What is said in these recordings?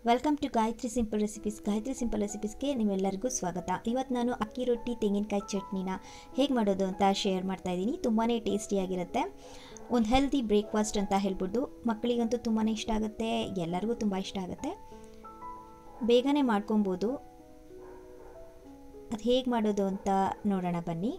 welcome to Gayatri simple recipes Gayatri simple ರೆಸಿಪೀಸ್ಗೆ ನಿಮ್ಮೆಲ್ಲರಿಗೂ ಸ್ವಾಗತ ಇವತ್ತು ನಾನು ಅಕ್ಕಿ ರೊಟ್ಟಿ ತೆಂಗಿನಕಾಯಿ ಚಟ್ನಿನ ಹೇಗೆ ಮಾಡೋದು ಅಂತ ಶೇರ್ ಮಾಡ್ತಾ ಇದ್ದೀನಿ ತುಂಬಾ ಟೇಸ್ಟಿಯಾಗಿರುತ್ತೆ ಒಂದು ಹೆಲ್ದಿ ಬ್ರೇಕ್ಫಾಸ್ಟ್ ಅಂತ ಹೇಳ್ಬೋದು ಮಕ್ಕಳಿಗಂತೂ ತುಂಬಾ ಇಷ್ಟ ಆಗುತ್ತೆ ಎಲ್ಲರಿಗೂ ತುಂಬ ಇಷ್ಟ ಆಗುತ್ತೆ ಬೇಗನೆ ಮಾಡ್ಕೊಬೋದು ಅದು ಹೇಗೆ ಮಾಡೋದು ಅಂತ ನೋಡೋಣ ಬನ್ನಿ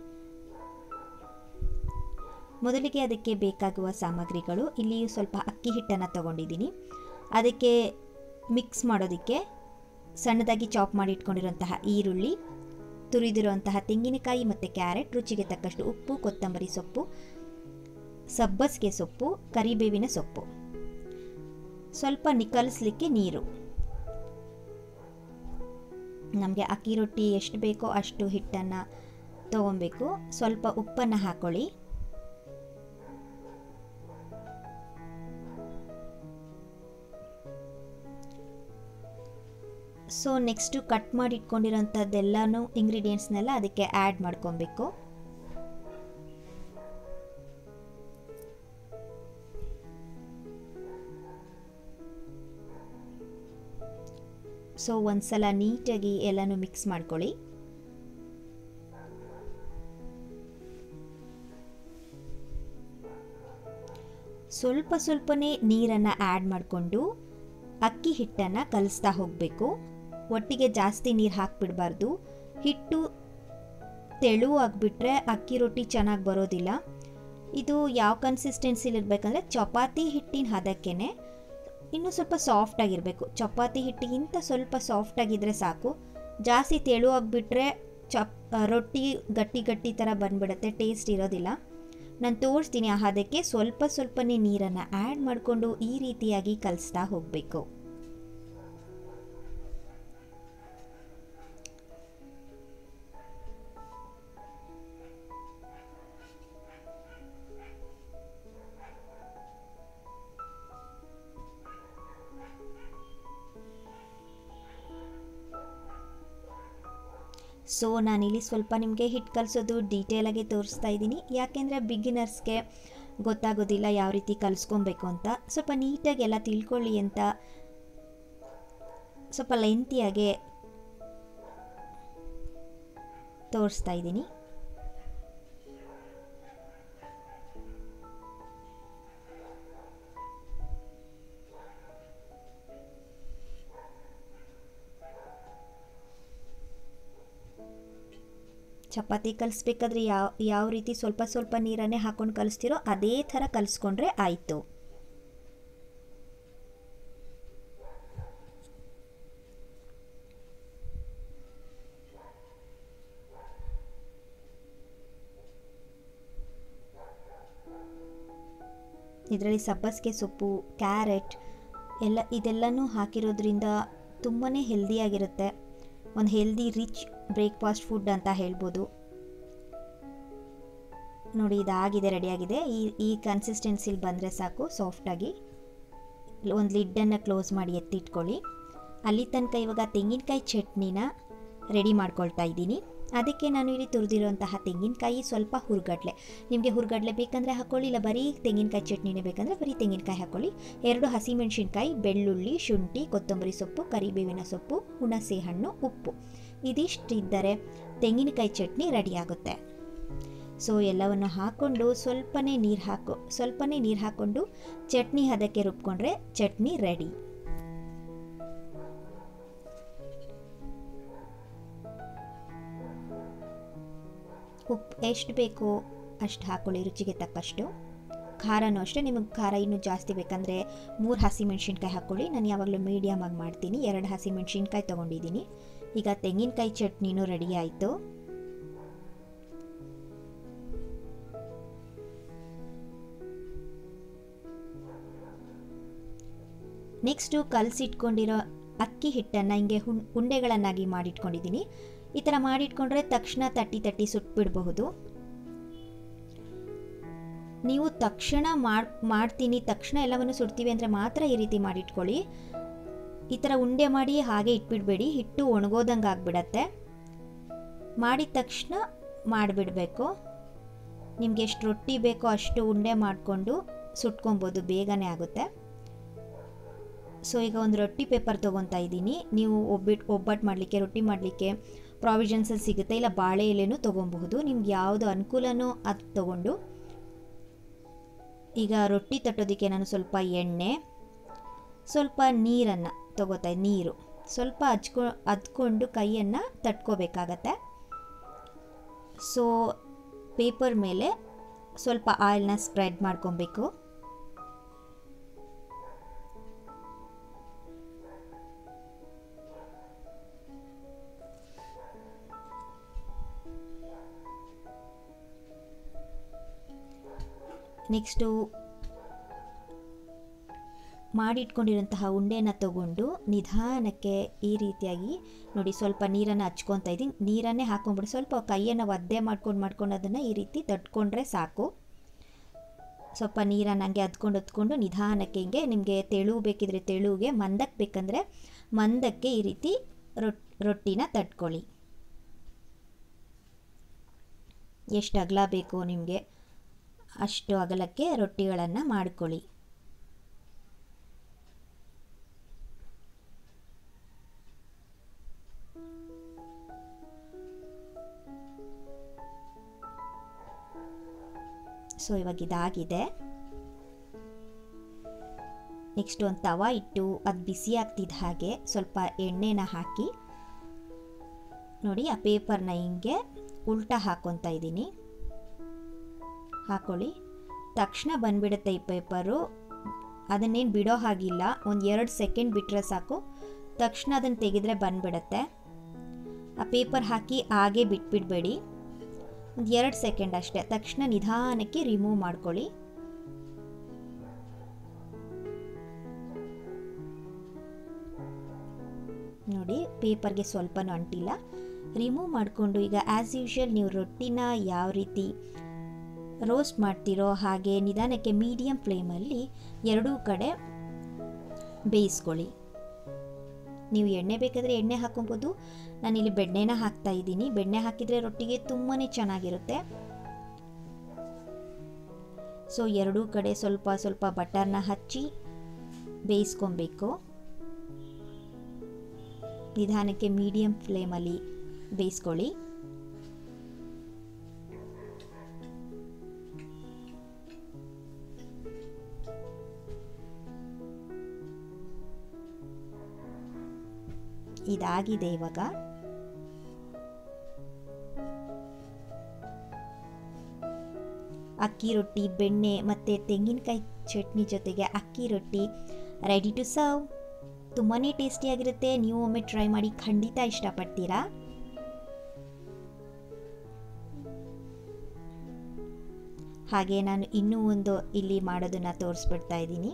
ಮೊದಲಿಗೆ ಅದಕ್ಕೆ ಬೇಕಾಗುವ ಸಾಮಗ್ರಿಗಳು ಇಲ್ಲಿ ಸ್ವಲ್ಪ ಅಕ್ಕಿ ಹಿಟ್ಟನ್ನು ತಗೊಂಡಿದ್ದೀನಿ ಅದಕ್ಕೆ ಮಿಕ್ಸ್ ಮಾಡೋದಕ್ಕೆ ಸಣ್ಣದಾಗಿ ಚಾಪ್ ಮಾಡಿ ಇಟ್ಕೊಂಡಿರುವಂತಹ ಈರುಳ್ಳಿ ತುರಿದಿರುವಂತಹ ತೆಂಗಿನಕಾಯಿ ಮತ್ತು ಕ್ಯಾರೆಟ್ ರುಚಿಗೆ ತಕ್ಕಷ್ಟು ಉಪ್ಪು ಕೊತ್ತಂಬರಿ ಸೊಪ್ಪು ಸಬ್ಬಸಿಗೆ ಸೊಪ್ಪು ಕರಿಬೇವಿನ ಸೊಪ್ಪು ಸ್ವಲ್ಪ ನಿಕಲಿಸ್ಲಿಕ್ಕೆ ನೀರು ನಮಗೆ ಅಕ್ಕಿ ರೊಟ್ಟಿ ಎಷ್ಟು ಬೇಕೋ ಅಷ್ಟು ಹಿಟ್ಟನ್ನು ತೊಗೊಬೇಕು ಸ್ವಲ್ಪ ಉಪ್ಪನ್ನು ಹಾಕೊಳ್ಳಿ ಸೊ ನೆಕ್ಸ್ಟು ಕಟ್ ಮಾಡಿ ಇಟ್ಕೊಂಡಿರೋಂಥದ್ದೆಲ್ಲನೂ ಇಂಗ್ರೀಡಿಯೆಂಟ್ಸ್ನೆಲ್ಲ ಅದಕ್ಕೆ ಆ್ಯಡ್ ಮಾಡ್ಕೊಬೇಕು ಸೊ ಒಂದ್ಸಲ ನೀಟಾಗಿ ಎಲ್ಲನೂ ಮಿಕ್ಸ್ ಮಾಡ್ಕೊಳ್ಳಿ ಸ್ವಲ್ಪ ಸ್ವಲ್ಪನೇ ನೀರನ್ನು ಆ್ಯಡ್ ಮಾಡಿಕೊಂಡು ಅಕ್ಕಿ ಹಿಟ್ಟನ್ನು ಕಲಿಸ್ತಾ ಹೋಗಬೇಕು ಒಟ್ಟಿಗೆ ಜಾಸ್ತಿ ನೀರು ಹಾಕಿಬಿಡಬಾರ್ದು ಹಿಟ್ಟು ತೆಳು ಆಗಿಬಿಟ್ರೆ ಅಕ್ಕಿ ರೊಟ್ಟಿ ಚೆನ್ನಾಗಿ ಬರೋದಿಲ್ಲ ಇದು ಯಾವ ಕನ್ಸಿಸ್ಟೆನ್ಸಿಲಿ ಇರಬೇಕಂದ್ರೆ ಚಪಾತಿ ಹಿಟ್ಟಿನ ಹದಕ್ಕೇ ಇನ್ನೂ ಸ್ವಲ್ಪ ಸಾಫ್ಟಾಗಿರಬೇಕು ಚಪಾತಿ ಹಿಟ್ಟಿಗಿಂತ ಸ್ವಲ್ಪ ಸಾಫ್ಟಾಗಿದ್ದರೆ ಸಾಕು ಜಾಸ್ತಿ ತೆಳು ಆಗಿಬಿಟ್ರೆ ಚಪ್ ರೊಟ್ಟಿ ಗಟ್ಟಿ ಗಟ್ಟಿ ಥರ ಬಂದ್ಬಿಡುತ್ತೆ ಟೇಸ್ಟ್ ಇರೋದಿಲ್ಲ ನಾನು ತೋರಿಸ್ತೀನಿ ಆ ಹದಕ್ಕೆ ಸ್ವಲ್ಪ ಸ್ವಲ್ಪನೇ ನೀರನ್ನು ಆ್ಯಡ್ ಮಾಡಿಕೊಂಡು ಈ ರೀತಿಯಾಗಿ ಕಲಿಸ್ತಾ ಹೋಗಬೇಕು ಸೊ ನಾನಿಲ್ಲಿ ಸ್ವಲ್ಪ ನಿಮಗೆ ಹಿಟ್ಟು ಕಲಿಸೋದು ಡೀಟೇಲಾಗಿ ತೋರಿಸ್ತಾ ಇದ್ದೀನಿ ಯಾಕೆಂದರೆ ಬಿಗಿನರ್ಸ್ಗೆ ಗೊತ್ತಾಗೋದಿಲ್ಲ ಯಾವ ರೀತಿ ಕಲಿಸ್ಕೊಬೇಕು ಅಂತ ಸ್ವಲ್ಪ ನೀಟಾಗಿ ಎಲ್ಲ ತಿಳ್ಕೊಳ್ಳಿ ಅಂತ ಸ್ವಲ್ಪ ಲೆಂತಿಯಾಗೆ ತೋರಿಸ್ತಾ ಇದ್ದೀನಿ ಚಪಾತಿ ಕಲಿಸ್ಬೇಕಾದ್ರೆ ಯಾವ ಯಾವ ರೀತಿ ಸ್ವಲ್ಪ ಸ್ವಲ್ಪ ನೀರನ್ನೇ ಹಾಕೊಂಡು ಕಲಿಸ್ತಿರೋ ಅದೇ ಥರ ಕಲಿಸ್ಕೊಂಡ್ರೆ ಆಯಿತು ಇದರಲ್ಲಿ ಸಬ್ಬಸಿಗೆ ಸೊಪ್ಪು ಕ್ಯಾರೆಟ್ ಎಲ್ಲ ಇದೆಲ್ಲನೂ ಹಾಕಿರೋದ್ರಿಂದ ತುಂಬಾ ಹೆಲ್ದಿಯಾಗಿರುತ್ತೆ ಒಂದು ಹೆಲ್ದಿ ರಿಚ್ ಬ್ರೇಕ್ಫಾಸ್ಟ್ ಫುಡ್ ಅಂತ ಹೇಳ್ಬೋದು ನೋಡಿ ಇದಾಗಿದೆ ರೆಡಿಯಾಗಿದೆ ಈ ಈ ಕನ್ಸಿಸ್ಟೆನ್ಸಿಲಿ ಬಂದರೆ ಸಾಕು ಸಾಫ್ಟಾಗಿ ಒಂದು ಲಿಡ್ಡನ್ನು ಕ್ಲೋಸ್ ಮಾಡಿ ಎತ್ತಿಟ್ಕೊಳ್ಳಿ ಅಲ್ಲಿ ತನಕ ಇವಾಗ ತೆಂಗಿನಕಾಯಿ ಚಟ್ನಿನ ರೆಡಿ ಮಾಡ್ಕೊಳ್ತಾ ಇದ್ದೀನಿ ಅದಕ್ಕೆ ನಾನು ಇಲ್ಲಿ ತುರಿದಿರುವಂತಹ ತೆಂಗಿನಕಾಯಿ ಸ್ವಲ್ಪ ಹುರ್ಗಡ್ಲೆ ನಿಮಗೆ ಹುರ್ಗಡ್ಲೆ ಬೇಕಂದರೆ ಹಾಕ್ಕೊಳ್ಳಿ ಇಲ್ಲ ಬರೀ ತೆಂಗಿನಕಾಯಿ ಚಟ್ನಿನೇ ಬೇಕಂದರೆ ಬರೀ ತೆಂಗಿನಕಾಯಿ ಹಾಕ್ಕೊಳ್ಳಿ ಎರಡು ಹಸಿಮೆಣಸಿನ್ಕಾಯಿ ಬೆಳ್ಳುಳ್ಳಿ ಶುಂಠಿ ಕೊತ್ತಂಬರಿ ಸೊಪ್ಪು ಕರಿಬೇವಿನ ಸೊಪ್ಪು ಹುಣಸೆ ಹಣ್ಣು ಉಪ್ಪು ಇದಿಷ್ಟಿದ್ದರೆ ತೆಂಗಿನಕಾಯಿ ಚಟ್ನಿ ರೆಡಿಯಾಗುತ್ತೆ ಸೊ ಎಲ್ಲವನ್ನು ಹಾಕ್ಕೊಂಡು ಸ್ವಲ್ಪನೇ ನೀರು ಹಾಕೋ ಸ್ವಲ್ಪನೇ ನೀರು ಹಾಕ್ಕೊಂಡು ಚಟ್ನಿ ಹದಕ್ಕೆ ರುಬ್ಕೊಂಡ್ರೆ ಚಟ್ನಿ ರೆಡಿ ಉಪ್ಪು ಎಷ್ಟು ಬೇಕೋ ಅಷ್ಟು ಹಾಕ್ಕೊಳ್ಳಿ ರುಚಿಗೆ ತಕ್ಕಷ್ಟು ಖಾರನೂ ಅಷ್ಟೇ ನಿಮಗೆ ಖಾರ ಇನ್ನೂ ಜಾಸ್ತಿ ಬೇಕಂದರೆ ಮೂರು ಹಸಿಮೆಣ್ಸಿನ್ಕಾಯಿ ಹಾಕ್ಕೊಳ್ಳಿ ನಾನು ಯಾವಾಗಲೂ ಮೀಡಿಯಮಾಗಿ ಮಾಡ್ತೀನಿ ಎರಡು ಹಸಿಮೆಣ್ಸಿನ್ಕಾಯಿ ತೊಗೊಂಡಿದ್ದೀನಿ ಈಗ ತೆಂಗಿನಕಾಯಿ ಚಟ್ನಿನೂ ರೆಡಿ ಆಯಿತು ನೆಕ್ಸ್ಟು ಕಲಸಿಟ್ಕೊಂಡಿರೋ ಅಕ್ಕಿ ಹಿಟ್ಟನ್ನು ಹಿಂಗೆ ಹುಣ್ ಉಂಡೆಗಳನ್ನಾಗಿ ಮಾಡಿಟ್ಕೊಂಡಿದ್ದೀನಿ ಈ ಥರ ಮಾಡಿಟ್ಕೊಂಡ್ರೆ ತಕ್ಷಣ ತಟ್ಟಿ ತಟ್ಟಿ ಸುಟ್ಬಿಡಬಹುದು ನೀವು ತಕ್ಷಣ ಮಾಡ್ ಮಾಡ್ತೀನಿ ತಕ್ಷಣ ಎಲ್ಲವನ್ನು ಸುಡ್ತೀವಿ ಅಂದರೆ ಮಾತ್ರ ಈ ರೀತಿ ಮಾಡಿಟ್ಕೊಳ್ಳಿ ಈ ಥರ ಉಂಡೆ ಮಾಡಿ ಹಾಗೆ ಇಟ್ಬಿಡಬೇಡಿ ಹಿಟ್ಟು ಒಣಗೋದಂಗೆ ಆಗಿಬಿಡತ್ತೆ ಮಾಡಿದ ತಕ್ಷಣ ಮಾಡಿಬಿಡಬೇಕು ನಿಮಗೆ ಎಷ್ಟು ರೊಟ್ಟಿ ಬೇಕೋ ಅಷ್ಟು ಉಂಡೆ ಮಾಡಿಕೊಂಡು ಸುಟ್ಕೊಬೋದು ಬೇಗನೆ ಆಗುತ್ತೆ ಸೊ ಈಗ ಒಂದು ರೊಟ್ಟಿ ಪೇಪರ್ ತೊಗೊತಾ ಇದ್ದೀನಿ ನೀವು ಒಬ್ಬಿಟ್ಟು ಒಬ್ಬಟ್ಟು ಮಾಡಲಿಕ್ಕೆ ರೊಟ್ಟಿ ಮಾಡಲಿಕ್ಕೆ ಪ್ರಾವಿಷನ್ಸಲ್ಲಿ ಸಿಗುತ್ತೆ ಇಲ್ಲ ಬಾಳೆ ಎಲೆನೂ ತೊಗೊಬಹುದು ನಿಮ್ಗೆ ಯಾವುದು ಅನುಕೂಲನೋ ಅದು ತೊಗೊಂಡು ಈಗ ರೊಟ್ಟಿ ತಟ್ಟೋದಕ್ಕೆ ನಾನು ಸ್ವಲ್ಪ ಎಣ್ಣೆ ಸ್ವಲ್ಪ ನೀರನ್ನು ತಗೋತಾ ನೀರು ಸ್ವಲ್ಪ ಹಚ್ಕೊ ಹದ್ಕೊಂಡು ಕೈಯನ್ನು ತಟ್ಕೋಬೇಕಾಗತ್ತೆ ಸೊ ಪೇಪರ್ ಮೇಲೆ ಸ್ವಲ್ಪ ಆಯಿಲ್ನ ಸ್ಪ್ರೆಡ್ ಮಾಡ್ಕೊಬೇಕು ನೆಕ್ಸ್ಟು ಮಾಡಿಟ್ಕೊಂಡಿರೋಂತಹ ಉಂಡೆನ ತಗೊಂಡು ನಿಧಾನಕ್ಕೆ ಈ ರೀತಿಯಾಗಿ ನೋಡಿ ಸ್ವಲ್ಪ ನೀರನ್ನು ಹಚ್ಕೊತಾ ಇದ್ದೀನಿ ನೀರನ್ನೇ ಹಾಕೊಂಡ್ಬಿಟ್ಟು ಸ್ವಲ್ಪ ಕೈಯನ್ನು ಒದ್ದೆ ಮಾಡ್ಕೊಂಡು ಮಾಡ್ಕೊಂಡು ಅದನ್ನು ಈ ರೀತಿ ತಟ್ಕೊಂಡ್ರೆ ಸಾಕು ಸ್ವಲ್ಪ ನೀರನ್ನು ಹಂಗೆ ಹದ್ಕೊಂಡು ಹದ್ಕೊಂಡು ನಿಧಾನಕ್ಕೆ ಹಿಂಗೆ ನಿಮಗೆ ತೆಳು ಬೇಕಿದ್ರೆ ತೆಳುಗೆ ಮಂದಕ್ಕೆ ಬೇಕಂದರೆ ಮಂದಕ್ಕೆ ಈ ರೀತಿ ರೊಟ್ ರೊಟ್ಟಿನ ತಟ್ಕೊಳ್ಳಿ ಎಷ್ಟು ಅಗಲ ಬೇಕು ನಿಮಗೆ ಅಷ್ಟು ಅಗಲಕ್ಕೆ ರೊಟ್ಟಿಗಳನ್ನು ಮಾಡ್ಕೊಳ್ಳಿ ಸೊ ಇವಾಗ ಇದಾಗಿದೆ ನೆಕ್ಸ್ಟ್ ಒಂದು ತವ ಇಟ್ಟು ಅದು ಬಿಸಿ ಆಗ್ತಿದ್ದ ಹಾಗೆ ಸ್ವಲ್ಪ ಎಣ್ಣೆನ ಹಾಕಿ ನೋಡಿ ಆ ಪೇಪರ್ನ ಹಿಂಗೆ ಉಲ್ಟಾ ಹಾಕ್ಕೊತಾ ಇದ್ದೀನಿ ಹಾಕೊಳ್ಳಿ ತಕ್ಷಣ ಬಂದ್ಬಿಡುತ್ತೆ ಈ ಪೇಪರು ಅದನ್ನೇನು ಬಿಡೋ ಹಾಗಿಲ್ಲ ಒಂದು ಎರಡು ಸೆಕೆಂಡ್ ಬಿಟ್ಟರೆ ಸಾಕು ತಕ್ಷಣ ಅದನ್ನು ತೆಗೆದ್ರೆ ಬಂದ್ಬಿಡುತ್ತೆ ಆ ಪೇಪರ್ ಹಾಕಿ ಹಾಗೆ ಬಿಟ್ಬಿಡಬೇಡಿ ಒಂದು ಎರಡು ಸೆಕೆಂಡ್ ಅಷ್ಟೇ ತಕ್ಷಣ ನಿಧಾನಕ್ಕೆ ರಿಮೂವ್ ಮಾಡ್ಕೊಳ್ಳಿ ನೋಡಿ ಪೇಪರ್ಗೆ ಸ್ವಲ್ಪನೂ ಅಂಟಿಲ್ಲ ರಿಮೂವ್ ಮಾಡಿಕೊಂಡು ಈಗ ಆ್ಯಸ್ ಯೂಶುವಲ್ ನೀವು ರೊಟ್ಟಿನ ಯಾವ ರೀತಿ ರೋಸ್ಟ್ ಮಾಡ್ತಿರೋ ಹಾಗೆ ನಿಧಾನಕ್ಕೆ ಮೀಡಿಯಮ್ ಫ್ಲೇಮಲ್ಲಿ ಎರಡೂ ಕಡೆ ಬೇಯಿಸ್ಕೊಳ್ಳಿ ನೀವು ಎಣ್ಣೆ ಬೇಕಾದರೆ ಎಣ್ಣೆ ಹಾಕೊಬೋದು ನಾನಿಲ್ಲಿ ಬೆಣ್ಣೆನ ಹಾಕ್ತಾ ಇದ್ದೀನಿ ಬೆಣ್ಣೆ ಹಾಕಿದರೆ ರೊಟ್ಟಿಗೆ ತುಂಬಾ ಚೆನ್ನಾಗಿರುತ್ತೆ ಸೊ ಎರಡೂ ಕಡೆ ಸ್ವಲ್ಪ ಸ್ವಲ್ಪ ಬಟರ್ನ ಹಚ್ಚಿ ಬೇಯಿಸ್ಕೊಬೇಕು ನಿಧಾನಕ್ಕೆ ಮೀಡಿಯಮ್ ಫ್ಲೇಮಲ್ಲಿ ಬೇಯಿಸ್ಕೊಳ್ಳಿ ಇದಾಗಿದೆ ಇವಾಗ ಅಕ್ಕಿ ರೊಟ್ಟಿ ಬೆಣ್ಣೆ ಮತ್ತು ತೆಂಗಿನಕಾಯಿ ಚಟ್ನಿ ಜೊತೆಗೆ ಅಕ್ಕಿ ರೊಟ್ಟಿ ರೆಡಿ ಟು ಸರ್ವ್ ತುಂಬಾ ಟೇಸ್ಟಿಯಾಗಿರುತ್ತೆ ನೀವು ಒಮ್ಮೆ ಟ್ರೈ ಮಾಡಿ ಖಂಡಿತ ಇಷ್ಟಪಡ್ತೀರಾ ಹಾಗೆ ನಾನು ಇನ್ನೂ ಒಂದು ಇಲ್ಲಿ ಮಾಡೋದನ್ನು ತೋರಿಸ್ಬಿಡ್ತಾ ಇದ್ದೀನಿ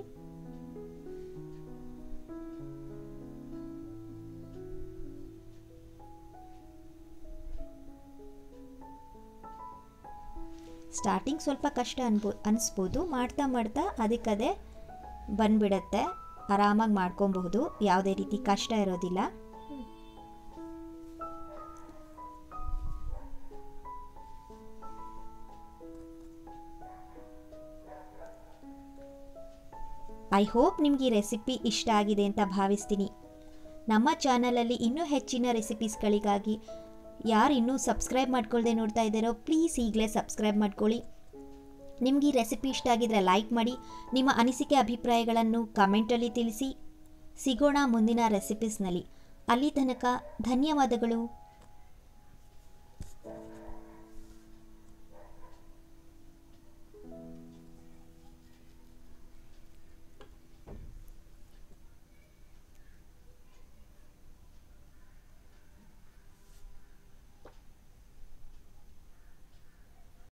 ಸ್ಟಾರ್ಟಿಂಗ್ ಸ್ವಲ್ಪ ಕಷ್ಟ ಅನ್ಬೋ ಅನಿಸ್ಬೋದು ಮಾಡ್ತಾ ಮಾಡ್ತಾ ಅದಕ್ಕದೇ ಬಂದ್ಬಿಡತ್ತೆ ಆರಾಮಾಗಿ ಮಾಡ್ಕೊಬಹುದು ಯಾವುದೇ ರೀತಿ ಕಷ್ಟ ಇರೋದಿಲ್ಲ ಐ ಹೋಪ್ ನಿಮಗೆ ಈ ರೆಸಿಪಿ ಇಷ್ಟ ಆಗಿದೆ ಅಂತ ಭಾವಿಸ್ತೀನಿ ನಮ್ಮ ಚಾನಲಲ್ಲಿ ಇನ್ನೂ ಹೆಚ್ಚಿನ ರೆಸಿಪೀಸ್ಗಳಿಗಾಗಿ ಯಾರು ಇನ್ನೂ ಸಬ್ಸ್ಕ್ರೈಬ್ ಮಾಡ್ಕೊಳ್ದೆ ನೋಡ್ತಾ ಇದ್ದಾರೋ ಪ್ಲೀಸ್ ಈಗಲೇ ಸಬ್ಸ್ಕ್ರೈಬ್ ಮಾಡ್ಕೊಳ್ಳಿ ನಿಮ್ಗೆ ಈ ರೆಸಿಪಿ ಇಷ್ಟ ಆಗಿದ್ರೆ ಲೈಕ್ ಮಾಡಿ ನಿಮ್ಮ ಅನಿಸಿಕೆ ಅಭಿಪ್ರಾಯಗಳನ್ನು ಕಮೆಂಟಲ್ಲಿ ತಿಳಿಸಿ ಸಿಗೋಣ ಮುಂದಿನ ರೆಸಿಪೀಸ್ನಲ್ಲಿ ಅಲ್ಲಿ ತನಕ ಧನ್ಯವಾದಗಳು